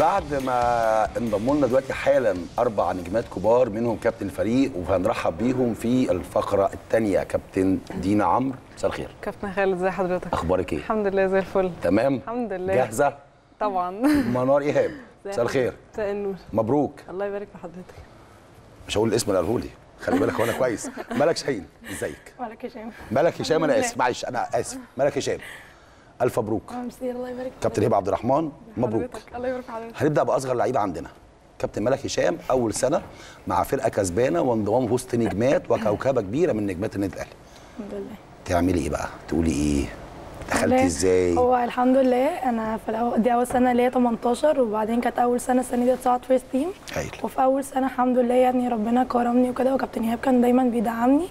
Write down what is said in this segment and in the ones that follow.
بعد ما انضموا لنا دلوقتي حالا اربع نجمات كبار منهم كابتن الفريق وهنرحب بيهم في الفقره الثانيه كابتن دينا عمرو مساء الخير كابتن خالد ازي حضرتك اخبارك ايه الحمد لله زي الفل تمام الحمد لله جاهزه طبعا منار ايهاب مساء الخير مساء النور مبروك الله يبارك في حضرتك مش هقول الاسم اللي قاله لي خلي بالك هو انا كويس ملك شاهين ازيك وعليك يا هشام ملك هشام انا اسف معلش انا اسف ملك هشام الف مبروك ميرسي الله يبارك فيك. كابتن هبه عبد الرحمن مبروك حضرتك الله يبارك في حضرتك هنبدا باصغر لعيبه عندنا كابتن ملك هشام اول سنه مع فرقه كسبانه وانضمام وسط نجمات وكوكبه كبيره من نجمات النادي الاهلي الحمد لله تعملي ايه بقى تقولي ايه دخلتي والله ازاي هو الحمد لله انا في الأول دي اول سنه ليا 18 وبعدين كانت اول سنه السنه دي اتصعد فيرست تيم هايل وفي اول سنه الحمد لله يعني ربنا كرمني وكده وكابتن ايهاب كان دايما بيدعمني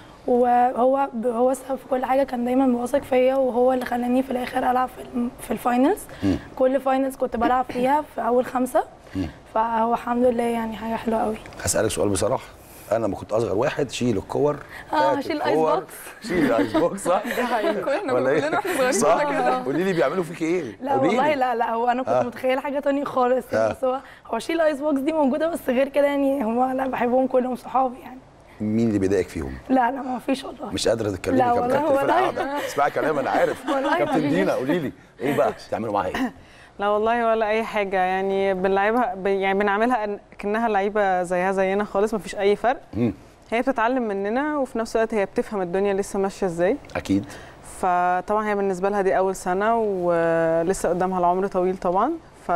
وهو ب- هو السبب في كل حاجه كان دايما بيواثق فيا وهو اللي خلاني في الاخر العب في, الم- في الفاينلز كل فاينلز كنت بلعب فيها في اول خمسه فهو الحمد لله يعني حاجه حلوه قوي هسالك سؤال بصراحه انا لما كنت اصغر واحد شيل الكور آه، هات شيل الآيس الكور، بوكس. شيل الايس بوكس صح كلنا ولا كلنا واحنا ايه صغيرين صح كنا كده. قولي لي بيعملوا فيك ايه لا قولي والله لي. لا لا هو انا كنت آه. متخيله حاجه تانية خالص يعني آه. بس هو هو شيل ايس بوكس دي موجوده بس غير كده يعني هم لا بحبهم كلهم صحابي يعني مين اللي بيضايقك فيهم لا لا ما فيش والله مش قادره تتكلمي لا كابتن والله كابتن الفرقة والله. قاعدة. اسمعي كلام انا عارف والله كابتن ما دينا قولي لي ايه بقى بتعملوا معاها ايه لا والله ولا اي حاجه يعني بنلعبها ب- يعني بنعملها أن- كانها لعيبه زيها زينا خالص مفيش اي فرق مم. هي بتتعلم مننا وفي نفس الوقت هي بتفهم الدنيا لسه ماشيه ازاي اكيد فطبعا هي بالنسبه لها دي اول سنه ولسه قدامها العمر طويل طبعا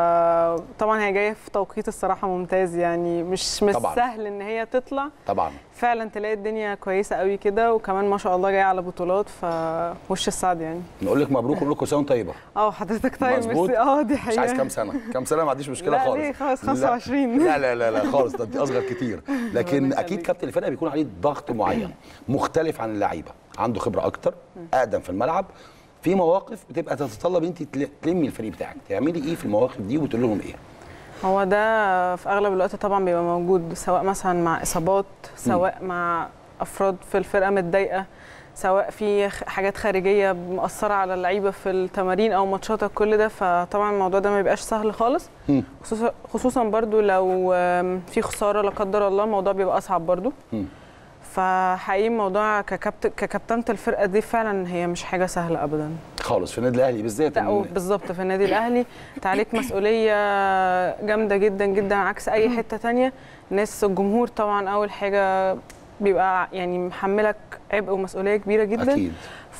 فطبعا هي جايه في توقيت الصراحه ممتاز يعني مش مش طبعاً. سهل ان هي تطلع طبعا فعلا تلاقي الدنيا كويسه قوي كده وكمان ما شاء الله جايه على بطولات فوش السعد يعني نقول لك مبروك ونقول لكم سنه وأنتم طيبه اه حضرتك طيب مظبوط. ميرسي. اه دي مش حقيقه عايز كام سنه كام سنه ما عنديش مشكله لا، خالص ليه؟ خلاص، لا. 25. لا لا لا لا خالص ده انت اصغر كتير لكن ربنا اكيد يخليك. كابتن الفرقه بيكون عليه ضغط معين مختلف عن اللعيبه عنده خبره اكتر اقدم في الملعب في مواقف بتبقى تتطلب انت تل- تلمي الفريق بتاعك تعملي ايه في المواقف دي وتقول لهم ايه هو ده في اغلب الوقت طبعا بيبقى موجود سواء مثلا مع اصابات سواء مع افراد في الفرقه متضايقه سواء في خ- حاجات خارجيه مأثره على اللعيبه في التمارين او ماتشاتك كل ده فطبعا الموضوع ده ما بيبقاش سهل خالص مم. خصوصا خصوصا برضو لو آم، في خساره لا قدر الله الموضوع بيبقى اصعب برضو مم. فحقيقي الموضوع ككابتن ككابتنه الفرقه دي فعلا هي مش حاجه سهله ابدا خالص في النادي الاهلي بالذات لا إن- بالظبط في النادي الاهلي انت عليك مسؤوليه جامده جدا جدا عكس اي حته تانية الناس الجمهور طبعا اول حاجه بيبقى يعني محملك عبء ومسؤوليه كبيره جدا اكيد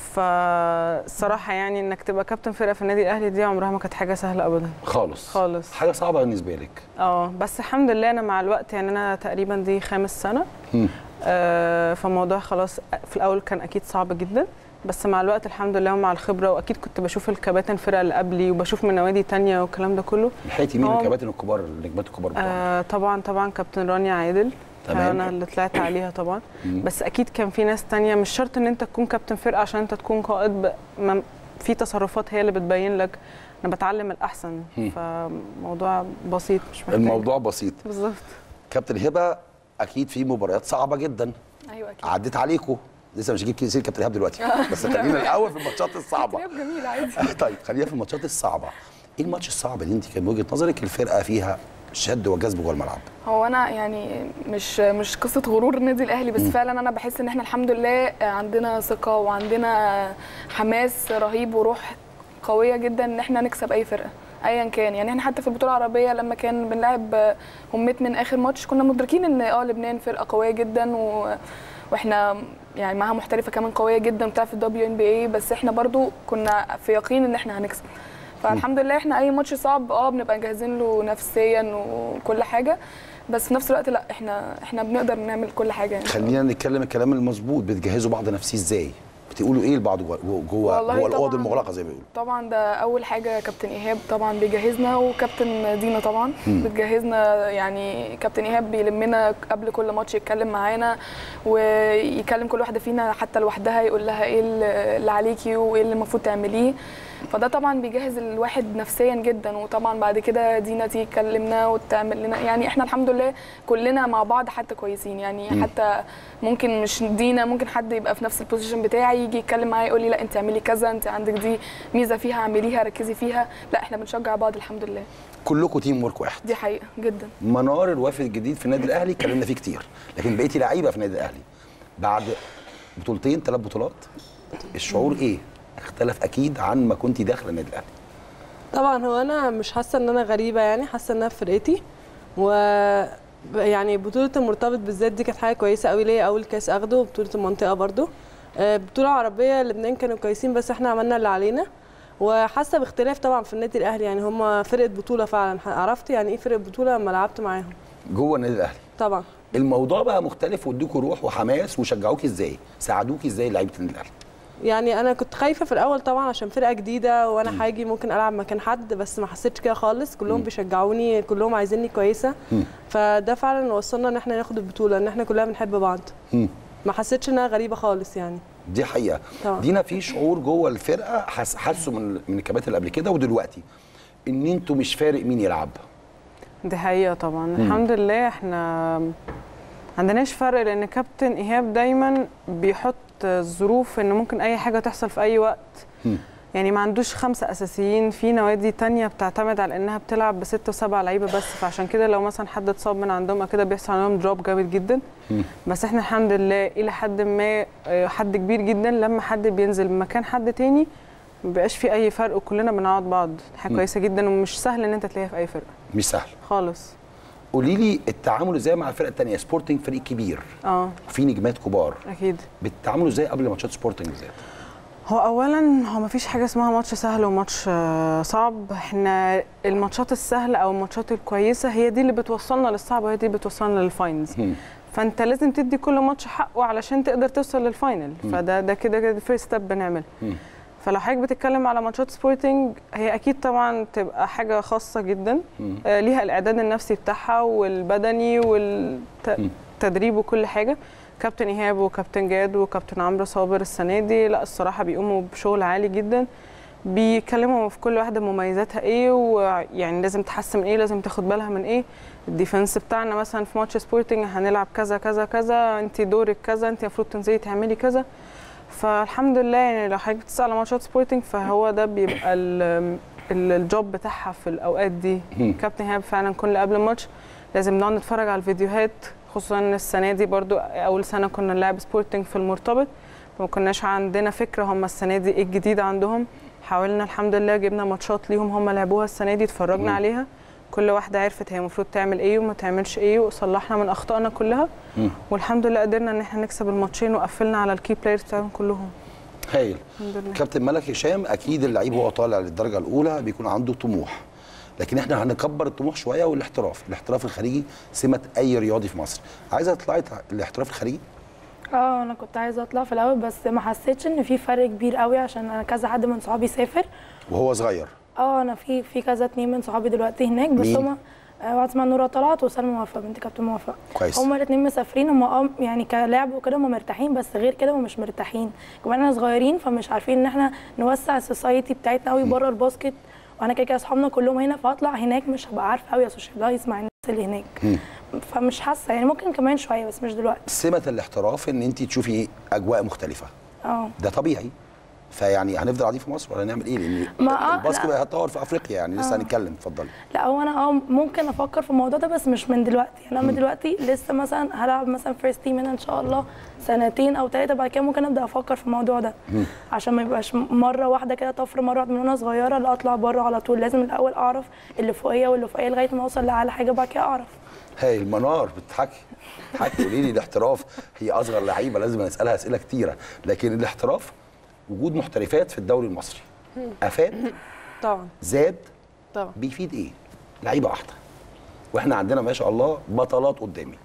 فالصراحه يعني انك تبقى كابتن فرقه في النادي الاهلي دي عمرها ما كانت حاجه سهله ابدا خالص خالص. حاجه صعبه بالنسبه لك اه بس الحمد لله انا مع الوقت يعني انا تقريبا دي خامس سنه مم. آه فالموضوع خلاص في الاول كان اكيد صعب جدا بس مع الوقت الحمد لله ومع الخبره واكيد كنت بشوف الكباتن الفرقه اللي قبلي وبشوف من نوادي تانية والكلام ده كله لحقتي مين هو- الكباتن الكبار النجمات الكبار بتوعك آه طبعا طبعا كابتن رانيا عادل تمام. انا اللي طلعت عليها طبعا مم. بس اكيد كان في ناس تانية مش شرط ان انت تكون كابتن فرقه عشان انت تكون قائد ب... ما- في تصرفات هي اللي بتبين لك انا بتعلم الاحسن مم. فموضوع بسيط مش محتاج الموضوع بسيط بالظبط كابتن هبه اكيد في مباريات صعبه جدا ايوه اكيد عديت عليكم لسه مش هجيب سير كابتن ايهاب دلوقتي بس خلينا الاول في الماتشات الصعبه جميل عادي طيب خلينا في الماتشات الصعبه ايه الماتش الصعب اللي انت كان من وجهه نظرك الفرقه فيها شد وجذب جوه الملعب هو انا يعني مش مش قصه غرور النادي الاهلي بس فعلا انا بحس ان احنا الحمد لله عندنا ثقه وعندنا حماس رهيب وروح قويه جدا ان احنا نكسب اي فرقه ايا كان يعني احنا حتى في البطوله العربيه لما كان بنلعب همت من اخر ماتش كنا مدركين ان اه لبنان فرقه قويه جدا و واحنا يعني معاها محترفه كمان قويه جدا بتاع في الدبليو ان بي اي بس احنا برضو كنا في يقين ان احنا هنكسب فالحمد لله احنا اي ماتش صعب اه بنبقى جاهزين له نفسيا وكل حاجه بس في نفس الوقت لا احنا احنا بنقدر نعمل كل حاجه يعني خلينا نتكلم الكلام المظبوط بتجهزوا بعض نفسيه ازاي بتقولوا ايه لبعض جوه جوه والله جوه الاوضه طبعاً. المغلقه زي ما بيقولوا طبعا ده اول حاجه كابتن ايهاب طبعا بيجهزنا وكابتن دينا طبعا مم. بتجهزنا يعني كابتن ايهاب بيلمنا قبل كل ماتش يتكلم معانا ويكلم كل واحده فينا حتى لوحدها يقول لها ايه اللي عليكي وايه اللي المفروض تعمليه فده طبعا بيجهز الواحد نفسيا جدا وطبعا بعد كده دينا تيجي تكلمنا وتعمل لنا يعني احنا الحمد لله كلنا مع بعض حتى كويسين يعني مم. حتى ممكن مش دينا ممكن حد يبقى في نفس البوزيشن بتاعي يجي يتكلم معايا يقول لي لا انت اعملي كذا انت عندك دي ميزه فيها اعمليها ركزي فيها لا احنا بنشجع بعض الحمد لله كلكم تيم ورك واحد دي حقيقه جدا منار الوافد الجديد في النادي الاهلي اتكلمنا فيه كتير لكن بقيتي لعيبه في النادي الاهلي بعد بطولتين ثلاث بطولات الشعور ايه اختلف اكيد عن ما كنت داخله النادي الاهلي طبعا هو انا مش حاسه ان انا غريبه يعني حاسه انها في فرقتي و يعني بطوله المرتبط بالذات دي كانت حاجه كويسه قوي ليا اول كاس اخده وبطوله المنطقه برضو آه، بطوله عربيه لبنان كانوا كويسين بس احنا عملنا اللي علينا وحاسه باختلاف طبعا في النادي الاهلي يعني هم فرقه بطوله فعلا عرفت يعني ايه فرقه بطوله لما لعبت معاهم جوه النادي الاهلي طبعا الموضوع بقى مختلف وادوكوا روح وحماس وشجعوكي ازاي ساعدوكي ازاي لعيبه النادي الاهلي يعني انا كنت خايفه في الاول طبعا عشان فرقه جديده وانا هاجي ممكن العب مكان حد بس ما حسيتش كده خالص كلهم بيشجعوني كلهم عايزيني كويسه مم. فده فعلا وصلنا ان احنا ناخد البطوله ان احنا كلنا بنحب بعض مم. ما حسيتش انها غريبه خالص يعني دي حقيقه طبعا. دينا في شعور جوه الفرقه حس حسوا من من الكباتن اللي قبل كده ودلوقتي ان انتوا مش فارق مين يلعب دي حقيقة طبعا الحمد لله احنا عندناش فرق لان كابتن ايهاب دايما بيحط الظروف ان ممكن اي حاجة تحصل في اي وقت مم. يعني ما عندوش خمسة اساسيين في نوادي تانية بتعتمد على انها بتلعب بست وسبع لعيبة بس فعشان كده لو مثلا حد اتصاب من عندهم أو كده بيحصل عليهم دروب جامد جدا مم. بس احنا الحمد لله الى حد ما آه، حد كبير جدا لما حد بينزل مكان حد تاني ما بيبقاش في اي فرق وكلنا بنعوض بعض حاجة مم. كويسة جدا ومش سهل ان انت تلاقيها في اي فرقة مش سهل خالص قولي لي التعامل ازاي مع الفرقه الثانيه سبورتنج فريق كبير اه وفي نجمات كبار اكيد بتتعاملوا ازاي قبل ماتشات سبورتنج بالذات هو اولا هو مفيش حاجه اسمها ماتش سهل وماتش آه، صعب احنا الماتشات السهله او الماتشات الكويسه هي دي اللي بتوصلنا للصعب وهي دي اللي بتوصلنا للفاينلز مم. فانت لازم تدي كل ماتش حقه علشان تقدر توصل للفاينل فده ده كده كده فيرست ستيب بنعمله مم. فلو حضرتك بتتكلم على ماتشات سبورتنج هي اكيد طبعا تبقى حاجه خاصه جدا مم. آه، ليها الاعداد النفسي بتاعها والبدني والتدريب وكل حاجه كابتن ايهاب وكابتن جاد وكابتن عمرو صابر السنه دي لا الصراحه بيقوموا بشغل عالي جدا بيتكلموا في كل واحده مميزاتها ايه ويعني لازم تحسن من ايه لازم تاخد بالها من ايه الديفنس بتاعنا مثلا في ماتش سبورتنج هنلعب كذا كذا كذا انت دورك كذا انت المفروض تنزلي تعملي كذا فالحمد لله يعني لو حضرتك بتسال على ماتشات سبورتنج فهو ده بيبقى ال- ال- الجوب بتاعها في الاوقات دي مم. كابتن ايهاب فعلا كل قبل الماتش لازم نقعد نتفرج على الفيديوهات خصوصا ان السنه دي برضو اول سنه كنا نلعب سبورتنج في المرتبط فما كناش عندنا فكره هم السنه دي ايه الجديد عندهم حاولنا الحمد لله جبنا ماتشات ليهم هم لعبوها السنه دي اتفرجنا مم. عليها كل واحده عرفت هي المفروض تعمل ايه وما تعملش ايه وصلحنا من اخطائنا كلها مم. والحمد لله قدرنا ان احنا نكسب الماتشين وقفلنا على الكي بلايرز بتاعهم كلهم هايل الحمد لله كابتن ملك هشام اكيد اللعيب وهو طالع للدرجه الاولى بيكون عنده طموح لكن احنا هنكبر الطموح شويه والاحتراف الاحتراف الخارجي سمه اي رياضي في مصر عايزه تطلعي تع- الاحتراف الخارجي اه انا كنت عايزه اطلع في الاول بس ما حسيتش ان في فرق كبير قوي عشان انا كذا حد من صحابي سافر وهو صغير اه انا في في كذا اتنين من صحابي دلوقتي هناك بس مين؟ هما آه، واحده اسمها نورا طلعت وسلمى موفق بنت كابتن موفق كويس هما الاثنين مسافرين هما اه يعني كلعب وكده هما مرتاحين بس غير كده هما مش مرتاحين كمان احنا صغيرين فمش عارفين ان احنا نوسع السوسايتي بتاعتنا قوي بره الباسكت وانا كده كده اصحابنا كلهم هنا فاطلع هناك مش هبقى عارفه قوي اسوشيالايز مع الناس اللي هناك مم. فمش حاسه يعني ممكن كمان شويه بس مش دلوقتي سمه الاحتراف ان انت تشوفي اجواء مختلفه اه ده طبيعي فيعني هنفضل قاعدين في مصر ولا نعمل ايه لان ما آه، الباسكت لا. بقى هيتطور في افريقيا يعني لسه آه. هنتكلم اتفضلي لا هو انا اه ممكن افكر في الموضوع ده بس مش من دلوقتي يعني انا من دلوقتي لسه مثلا هلعب مثلا فيرست تيم هنا ان شاء الله سنتين او ثلاثه بعد كده ممكن ابدا افكر في الموضوع ده عشان ما يبقاش مره واحده كده طفره مره واحده من وانا صغيره لا اطلع بره على طول لازم الاول اعرف اللي فوقيه واللي فوقيه لغايه ما اوصل لاعلى حاجه بعد كده اعرف هاي المنار بتضحكي بتضحكي قولي لي الاحتراف هي اصغر لعيبه لازم نسالها اسئله كتيره لكن الاحتراف وجود محترفات في الدوري المصري افاد طبعا زاد طبعا بيفيد ايه لعيبه واحده واحنا عندنا ما شاء الله بطلات قدامي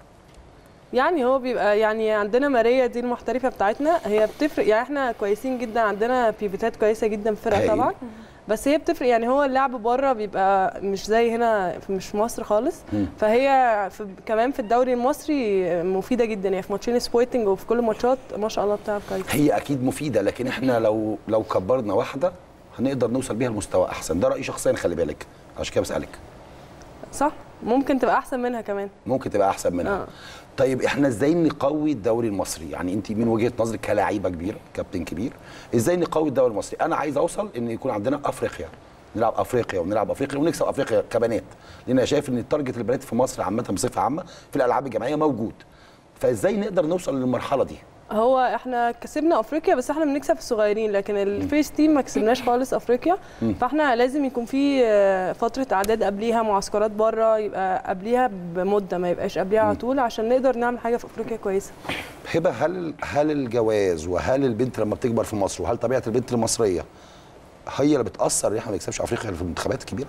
يعني هو بيبقى يعني عندنا ماريا دي المحترفه بتاعتنا هي بتفرق يعني احنا كويسين جدا عندنا بيفيتات كويسه جدا في هايل. الفرقه طبعا بس هي بتفرق يعني هو اللعب بره بيبقى مش زي هنا في مش في مصر خالص مم. فهي في كمان في الدوري المصري مفيده جدا يعني في ماتشين سبورتنج وفي كل ماتشات ما شاء الله بتلعب كويس هي اكيد مفيده لكن احنا لو لو كبرنا واحده هنقدر نوصل بيها لمستوى احسن ده رايي شخصيا خلي بالك عشان كده بسالك صح ممكن تبقى احسن منها كمان ممكن تبقى احسن منها آه. طيب احنا ازاي نقوي الدوري المصري يعني انت من وجهه نظرك كلاعيبه كبيره كابتن كبير ازاي نقوي الدوري المصري انا عايز اوصل ان يكون عندنا افريقيا نلعب افريقيا ونلعب افريقيا ونكسب افريقيا كبنات لان انا شايف ان التارجت البنات في مصر عامه بصفه عامه في الالعاب الجماعيه موجود فازاي نقدر نوصل للمرحله دي هو احنا كسبنا افريقيا بس احنا بنكسب الصغيرين لكن الفيس تيم ما كسبناش خالص افريقيا فاحنا لازم يكون في آه، فتره اعداد قبليها معسكرات بره يبقى قبليها بمده ما يبقاش قبليها على طول عشان نقدر نعمل حاجه في افريقيا كويسه هبه هل هل الجواز وهل البنت لما بتكبر في مصر وهل طبيعه البنت المصريه هي اللي بتاثر ان احنا ما نكسبش افريقيا في المنتخبات الكبيره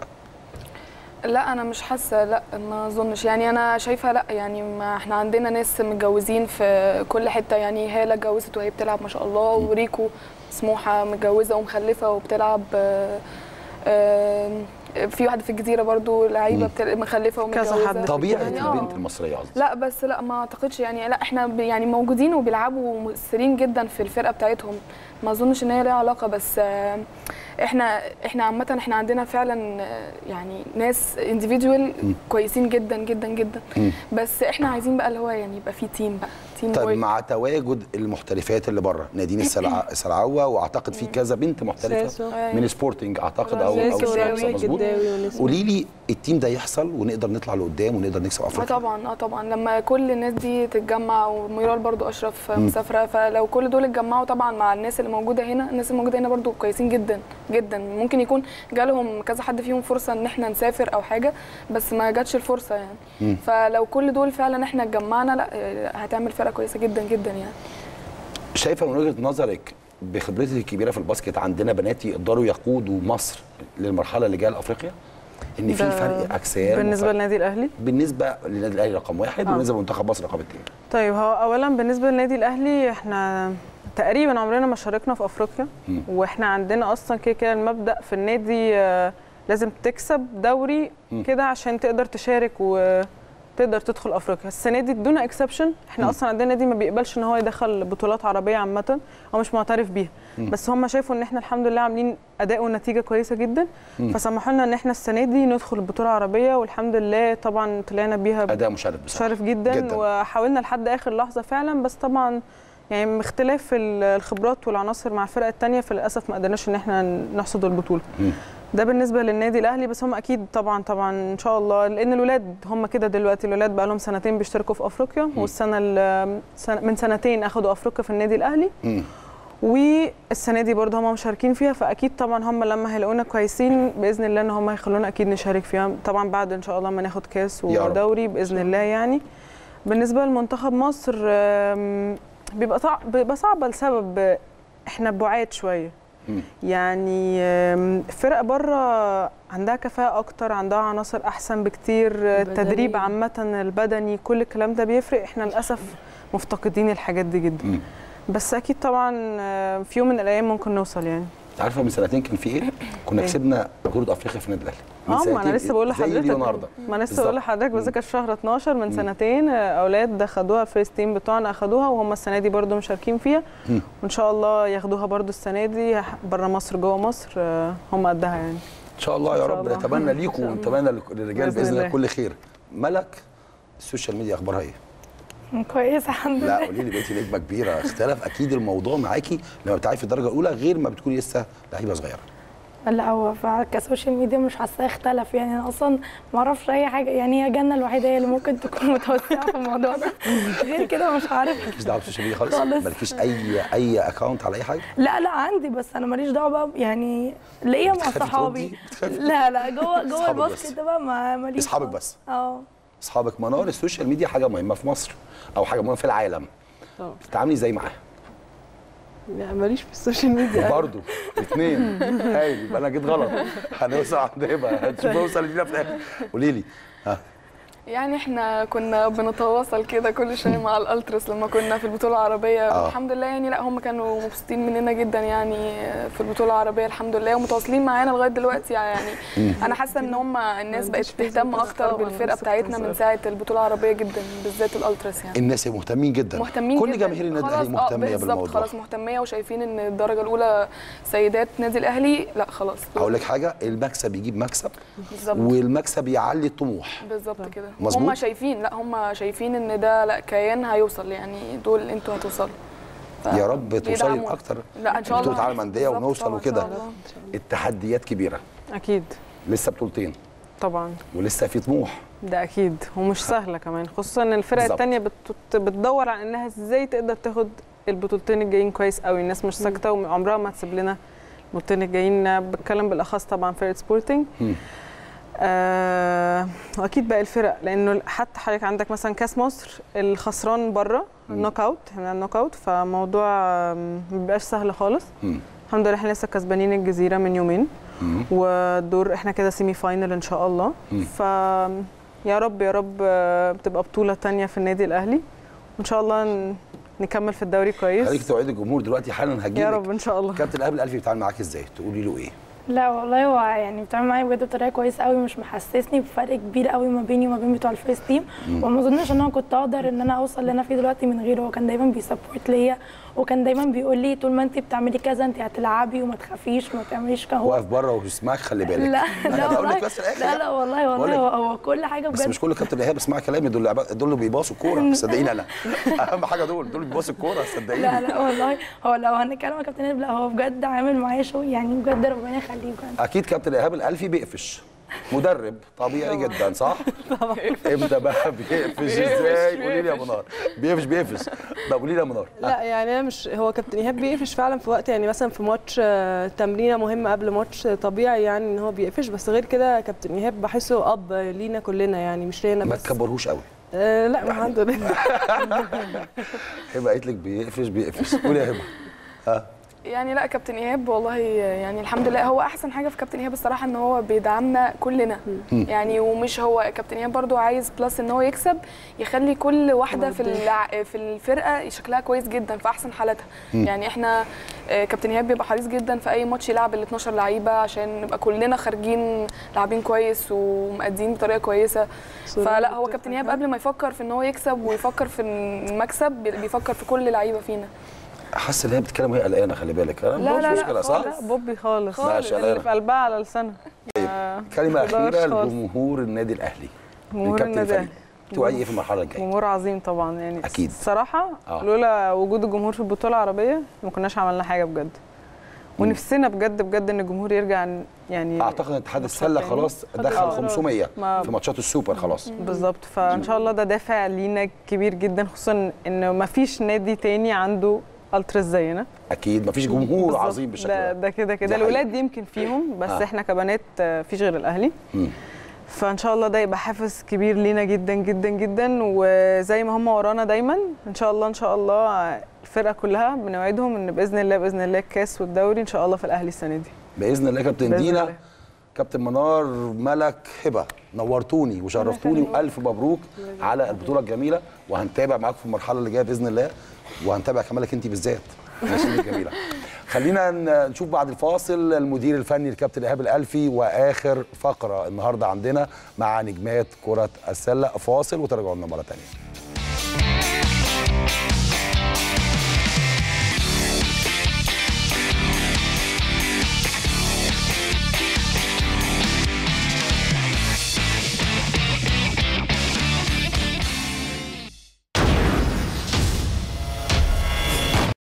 لا انا مش حاسه لا ما اظنش يعني انا شايفه لا يعني ما احنا عندنا ناس متجوزين في كل حته يعني هاله اتجوزت وهي بتلعب ما شاء الله وريكو سموحه متجوزه ومخلفه وبتلعب آه، آه، في واحده في الجزيره برضو لعيبه بتل- مخلفه كذا ومتجوزه حد. طبيعه يعني آه. البنت المصريه قصدي لا بس لا ما اعتقدش يعني لا احنا ب- يعني موجودين وبيلعبوا ومؤثرين جدا في الفرقه بتاعتهم ما اظنش ان هي ليها علاقه بس آه، احنا احنا عامه احنا عندنا فعلا آه، يعني ناس انديفيدوال كويسين جدا جدا جدا مم. بس احنا عايزين بقى اللي هو يعني يبقى في تيم بقى تيم طيب ورك. مع تواجد المحترفات اللي بره نادين السلع... السلعوه واعتقد في كذا بنت محترفه ساسو. من سبورتنج اعتقد او او ساسو ساسو، ورامي مظبوط جداوي ونسمة. قولي لي التيم ده يحصل ونقدر نطلع لقدام ونقدر نكسب اه افريقيا طبعا اه طبعا لما كل الناس دي تتجمع وميرال برضو اشرف مسافره فلو كل دول اتجمعوا طبعا مع الناس اللي موجوده هنا الناس اللي موجوده هنا برضو كويسين جدا جدا ممكن يكون جالهم كذا حد فيهم فرصه ان احنا نسافر او حاجه بس ما جاتش الفرصه يعني فلو كل دول فعلا احنا اتجمعنا لا آه، هتعمل فرقه كويسه جدا جدا يعني شايفه من وجهه نظرك بخبرتك الكبيره في الباسكت عندنا بنات يقدروا يقودوا مصر للمرحله اللي جايه لافريقيا ان في ده فرق اجسام بالنسبه وفرق- للنادي الاهلي بالنسبه للنادي الاهلي رقم واحد آه. وبالنسبه لمنتخب مصر رقم اثنين طيب هو اولا بالنسبه للنادي الاهلي احنا تقريبا عمرنا ما شاركنا في افريقيا مم. واحنا عندنا اصلا كده كده المبدا في النادي آه، لازم تكسب دوري مم. كده عشان تقدر تشارك وتقدر تدخل افريقيا السنه دي دون اكسبشن احنا مم. اصلا عندنا نادي ما بيقبلش ان هو يدخل بطولات عربيه عامه هو مش معترف بيها مم. بس هم شافوا ان احنا الحمد لله عاملين اداء ونتيجه كويسه جدا مم. فسمحوا لنا ان احنا السنه دي ندخل البطوله العربيه والحمد لله طبعا طلعنا بيها اداء مشرف بصراحه شرف جدا, جداً. جدا وحاولنا لحد اخر لحظه فعلا بس طبعا يعني من اختلاف ال- الخبرات والعناصر مع الفرق الثانيه فللاسف ما قدرناش ان احنا نحصد البطوله مم. ده بالنسبه للنادي الاهلي بس هم اكيد طبعا طبعا ان شاء الله لان الولاد هم كده دلوقتي الولاد بقى لهم سنتين بيشتركوا في افريقيا والسنه ال- سنة- من سنتين اخذوا افريقيا في النادي الاهلي مم. والسنه دي برضه هم مشاركين فيها فاكيد طبعا هم لما هيلاقونا كويسين باذن الله ان هم هيخلونا اكيد نشارك فيها طبعا بعد ان شاء الله ما ناخد كاس يا رب. ودوري باذن الله يعني بالنسبه لمنتخب مصر آم، بيبقى صعب بيبقى صعب لسبب آه، احنا بعاد شويه مم. يعني آم، فرق بره عندها كفاءه اكتر عندها عناصر احسن بكتير آه، التدريب بدني. عامه البدني كل الكلام ده بيفرق احنا للاسف مفتقدين الحاجات دي جدا مم. بس اكيد طبعا آه، في يوم من الايام ممكن نوصل يعني عارفه من سنتين كان في ايه؟ كنا إيه؟ كسبنا بطوله افريقيا في النادي الاهلي من اه ما سنتين انا لسه بقول زي لحضرتك دي النهارده ما انا لسه بالظبط. بقول لحضرتك بس ده كان في شهر 12 من سنتين آه، اولاد ده خدوها الفيرست تيم بتوعنا اخدوها وهم السنه دي برضو مشاركين فيها مم. وان شاء الله ياخدوها برضو السنه دي بره مصر جوه مصر آه، هم قدها يعني ان شاء الله يا إن شاء رب الله. نتمنى ليكم ونتمنى للرجال بإذن باذن الله الله. كل خير ملك السوشيال ميديا اخبارها ايه؟ كويسه الحمد لا لله قولي لي بقيتي نجمه كبيره اختلف اكيد الموضوع معاكي لما بتلعبي في الدرجه الاولى غير ما بتكوني لسه لعيبه صغيره لا هو فعلا كسوشيال ميديا مش حاساه اختلف يعني انا اصلا ما اعرفش اي حاجه يعني هي جنه الوحيده هي اللي ممكن تكون متوسعه في الموضوع ده غير كده مش عارف مالكيش دعوه بالسوشيال ميديا خالص خالص. مالكيش اي اي اكونت على اي حاجه لا لا عندي بس انا ماليش دعوه بقى يعني ليا مع بتخافي صحابي تردي؟ بتخافي؟ لا لا جوه جوه أصحابك بس. الباسكت بقى ما ماليش أصحابك خالص. بس. اه اصحابك منار السوشيال ميديا حاجه مهمه في مصر او حاجه مهمه في العالم طبعا. بتتعاملي ازاي معاها لا ماليش في السوشيال ميديا برضه اثنين هايل يبقى انا جيت غلط هنوصل عند هبه هنشوف نوصل لينا في الاخر قولي لي ها يعني احنا كنا بنتواصل كده كل شويه مع الالتراس لما كنا في البطوله العربيه آه. الحمد لله يعني لا هم كانوا مبسوطين مننا جدا يعني في البطوله العربيه الحمد لله ومتواصلين معانا لغايه دلوقتي يعني انا حاسه ان هم الناس بقت تهتم اكتر بالفرقه بتاعتنا من ساعه البطوله العربيه جدا بالذات الالتراس يعني الناس مهتمين جدا مهتمين كل جدا. جماهير النادي خلاص، الاهلي آه، مهتميه بالظبط، بالموضوع خلاص مهتميه وشايفين ان الدرجه الاولى سيدات نادي الاهلي لا خلاص هقول لك حاجه المكسب يجيب مكسب بالظبط والمكسب يعلي الطموح بالظبط كده مظبوط. هم شايفين لا هم شايفين ان ده لا كيان هيوصل يعني دول انتوا هتوصلوا ف- يا رب توصلي بيدعمونا. لاكتر لا ان شاء الله بطولة عالم أندية بالظبط ونوصل طبعاً، إن شاء وكده. الله. التحديات كبيره اكيد لسه بطولتين طبعا ولسه في طموح ده اكيد ومش سهله كمان خصوصا ان الفرق بالظبط. التانية بت... بتدور على انها ازاي تقدر تاخد البطولتين الجايين كويس قوي الناس مش ساكته وعمرها ما تسيب لنا البطولتين الجايين بتكلم بالاخص طبعا فرقه سبورتنج مم. آه واكيد باقي الفرق لانه حتى حضرتك عندك مثلا كاس مصر الخسران بره النوك اوت احنا النوك اوت فموضوع آم، ما بيبقاش سهل خالص مم. الحمد لله احنا لسه كسبانين الجزيره من يومين مم. والدور احنا كده سيمي فاينل ان شاء الله مم. ف يا رب يا رب آه، بتبقى بطوله تانية في النادي الاهلي وان شاء الله ن- نكمل في الدوري خليك كويس توعدي الجمهور دلوقتي حالا هجيلك يا رب ان شاء الله كابتن الاهلي الالفي بيتعامل معاك ازاي تقولي له ايه لا والله هو يعني بيتعامل معايا بجد بطريقه كويسه قوي مش محسسني بفرق كبير قوي ما بيني وما بين بتوع الفيرست تيم وما اظنش ان انا كنت اقدر ان انا اوصل اللي انا فيه دلوقتي من غيره هو كان دايما بيسبورت ليا وكان دايما بيقول لي طول ما انت بتعملي كذا انت هتلعبي وما تخافيش وما تعمليش كده هو واقف بره ويسمعك خلي بالك لا أنا لا بقول لك والله بس الآخر لا لا والله بقول والله لك. هو, هو كل حاجه بس بجد مش كل كابتن ايهاب بيسمع كلامي دول لعبا- دول اللي بيباصوا الكوره صدقيني انا اهم حاجه دول دول اللي بيباصوا الكوره صدقيني لا لا والله هو لو هنتكلم عن كابتن إيهاب، لا هو بجد عامل معايا شو يعني بجد ربنا يخليه بجد اكيد كابتن ايهاب الالفي بيقفش مدرب طبيعي جدا صح؟ امتى بقى بيقفش ازاي؟ قولي لي يا منار بيقفش بيقفش طب قولي لي يا منار لا يعني انا مش هو كابتن ايهاب بيقفش فعلا في وقت يعني مثلا في ماتش آه، تمرينه مهمه قبل ماتش طبيعي يعني ان هو بيقفش بس غير كده كابتن ايهاب بحسه اب لينا كلنا يعني مش لينا ما بس تكبرهوش قوي آه لا الحمد لله هبه قالت لك بيقفش بيقفش قولي يا هبه ها يعني لا كابتن ايهاب والله يعني الحمد لله هو احسن حاجه في كابتن ايهاب الصراحه ان هو بيدعمنا كلنا يعني ومش هو كابتن ايهاب برضو عايز بلس ان هو يكسب يخلي كل واحده في الع... في الفرقه شكلها كويس جدا في احسن حالاتها يعني احنا آه، كابتن ايهاب بيبقى حريص جدا في اي ماتش يلعب ال 12 لعيبه عشان نبقى كلنا خارجين لاعبين كويس ومأدين بطريقه كويسه فلا هو كابتن ايهاب قبل ما يفكر في ان هو يكسب ويفكر في المكسب بيفكر في كل لعيبه فينا حاسه ان هي بتتكلم وهي قلقانه خلي بالك انا لا، مش لا، لا، مشكله صح؟ خالص. لا بوبي خالص ماشي، اللي أنا- في قلبها على لسانها آه، كلمه ما تقدرش اخيره خالص. لجمهور النادي الاهلي جمهور الكابتن النادي الفريق الأهلي. توعي ايه في المرحله الجايه؟ جمهور عظيم طبعا يعني أكيد. الصراحه آه. لولا وجود الجمهور في البطوله العربيه ما كناش عملنا حاجه بجد ونفسنا بجد بجد ان الجمهور يرجع يعني اعتقد ان اتحاد ماتشات السله تاني. خلاص خد دخل قرار. 500 ما- في ماتشات السوبر خلاص بالظبط فان شاء الله ده دافع لينا كبير جدا خصوصا ان ما فيش نادي تاني عنده التراس زينا اكيد مفيش جمهور بالظبط. عظيم بالشكل ده ده ده كده دي كده حقيقة. الولاد دي يمكن فيهم بس آه. احنا كبنات آه، فيش غير الاهلي مم. فان شاء الله ده يبقى حافز كبير لينا جدا جدا جدا وزي ما هم ورانا دايما ان شاء الله ان شاء الله الفرقه كلها بنوعدهم ان باذن الله باذن الله الكاس والدوري ان شاء الله في الاهلي السنه دي باذن الله كابتن بإذن دينا الله. كابتن منار ملك هبه نورتوني وشرفتوني والف مبروك على البطوله الجميله وهنتابع معاكم في المرحله اللي جايه باذن الله وهنتابع كمالك انت بالذات ماشي الجميله خلينا ن- نشوف بعد الفاصل المدير الفني الكابتن ايهاب الالفي واخر فقره النهارده عندنا مع نجمات كره السله فاصل وترجعوا لنا مره ثانيه